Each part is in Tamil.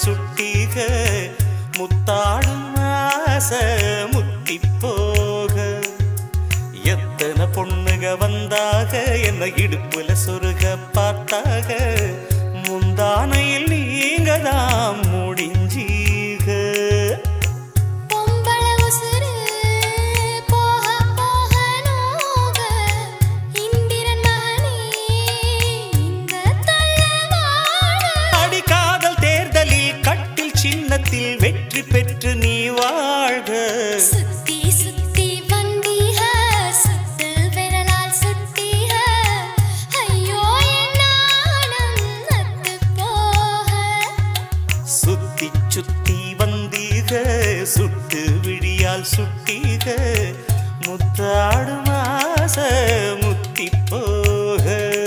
சுட்டிக முத்தாடும் ஆசை முத்தி போக எத்தனை பொண்ணுக வந்தாக என்ன இடுப்புல சொருக பார்த்தாக முந்தானையில் நீங்க தான் முடிஞ்சீக பொம்பள உசுரு போக போக நோக இந்திரன் மகனே இந்த தள்ளவாழ அடி காதல் தேர்தலில் கட்டில் சின்னத்தில் வெற்றி பெற்று நீ வாழ்க சுத்தி சுத்தி வந்தீக சுத்து விரலால் சுட்டீக ஐயோ என் நாணம் நத்து போக சுத்தி சுத்தி வந்தீக சுட்டு விழியால் சுட்டீக முத்தாடும் ஆசை முத்தி போக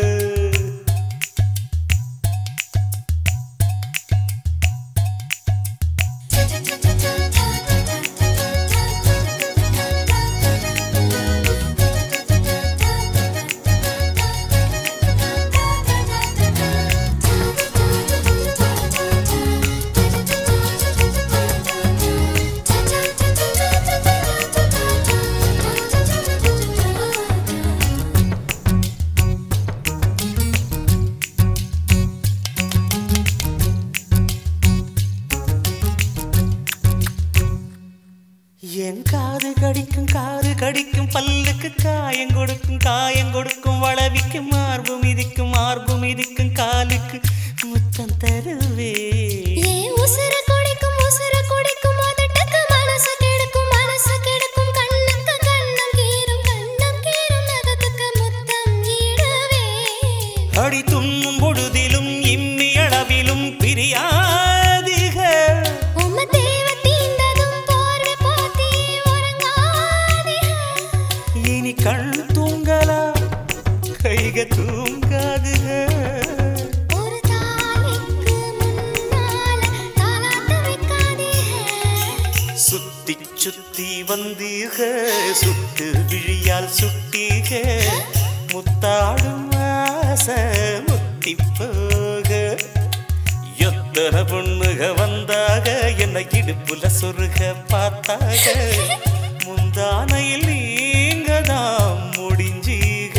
என் காது கடிக்கும் காது கடிக்கும் பல்லுக்கு காயம் கொடுக்கும் காயம் கொடுக்கும் வளவிக்கும் மார்பு மிதிக்கும் மார்பு மிதிக்கும் காலுக்கு முத்தம் தருவே ஏன் உசுர குடிக்கும் உசுர குடிக்கும் அதட்டுக்கு மனசு கெடுக்கும் மனசு கெடுக்கும் கண்ணுக்கு கண்ணம் கீரும் கண்ணம் கீரும் நகத்துக்கு முத்தம் ஈடுவே அடி துண்ணும் பொழுதிலும் இம்மி அளவிலும் பிரியாதிக உம்ம தேவ தீண்டதும் போர்வை போத்தி உறங்காதே இனி கண் தூங்கலா கைக தூங்காதுக ஒரு தாய்க்கு முன்னால தாலாட்ட வைக்காதே சுத்தி சுத்தி வந்தீக சுட்டு விழியால் சுட்டீக முத்தாடும் ஆசை முத்தி போக எத்தனை பொண்ணுக வந்தாக என்ன இடுப்புல சொருக பார்த்தாக முந்தானையில் நீங்க தான் முடிஞ்சீக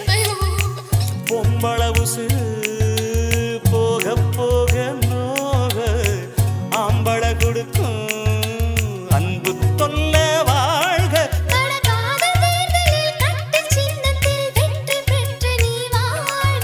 பொம்பள உசுறு போக போக நோக ஆம்பள கொடுக்கும் அன்பு தொல்ல வாழ்க அழகாத தேர்தலில் கட்டு சின்னத்தில் வெற்றி பெற்று நீ வாழ்க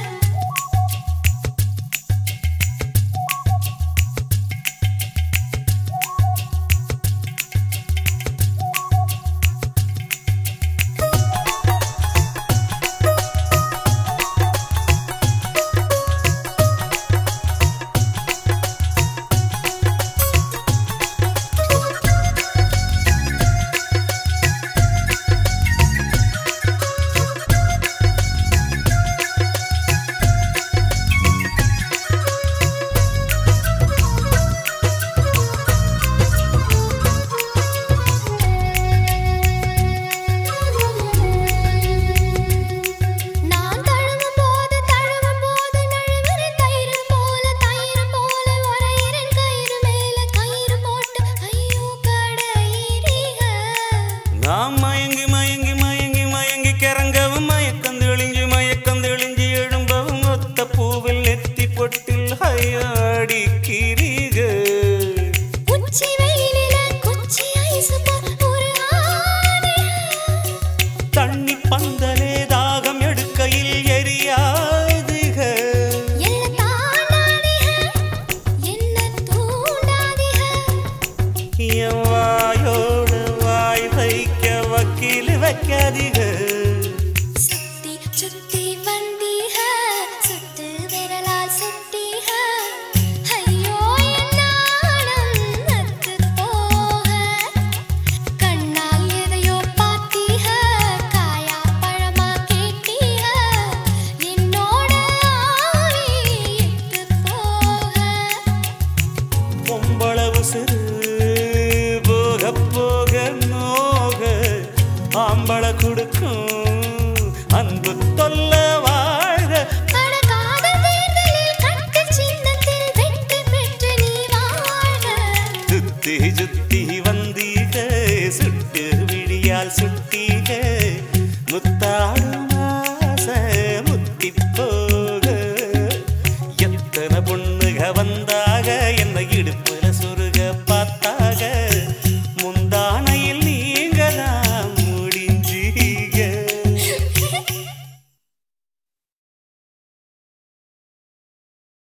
நான் தழுவும் போது தழுவும் போது நழுவுற தயிரும் போல தயிரும் போல உரையிறன் கயிறு மேல கயிறு போட்டு ஐயோ கடையிறீக நாம் மயங்கி மயங்கி மயங்கி மயங்கி கிறங்கவும் மயக்கம் தெளிஞ்சு மயக்கம் தெளிஞ்சு எழும்பவும் ஒத்த பூவில் நெத்தி பொட்டில் ஹையாடிக்கிறீக உச்சி வெயிலில குச்சி ஐசு போல் ஒரு ஆணை தண்ணி பந்தலே தாகம் எடுக்கையில் எரியாதுக எல்ல தாண்டாதீக என்ன தூண்டாதீக என் வாயோடு வாய் வைக்க வக்கீல் வைக்காதீக சுத்தி சுத்தி வந்தீக சுத்து விரலால் சுட்டீக ஐயோ என் நாணம் நத்து போக கண்ணால் எதையோ பார்த்தீக காயா பழமா கேட்டீக என்னோட ஆவி எத்து போக பொம்பள உசுறு போக போக நோக ஆம்பள கொடுக்கும் சுத்தி சுத்தி வந்தீக சுட்டு விழியால் சுட்டீக முத்தாடும் ஆசை முத்தி போக எத்தனை பொண்ணுக வந்தாக என்ன இடுப்புல சொருக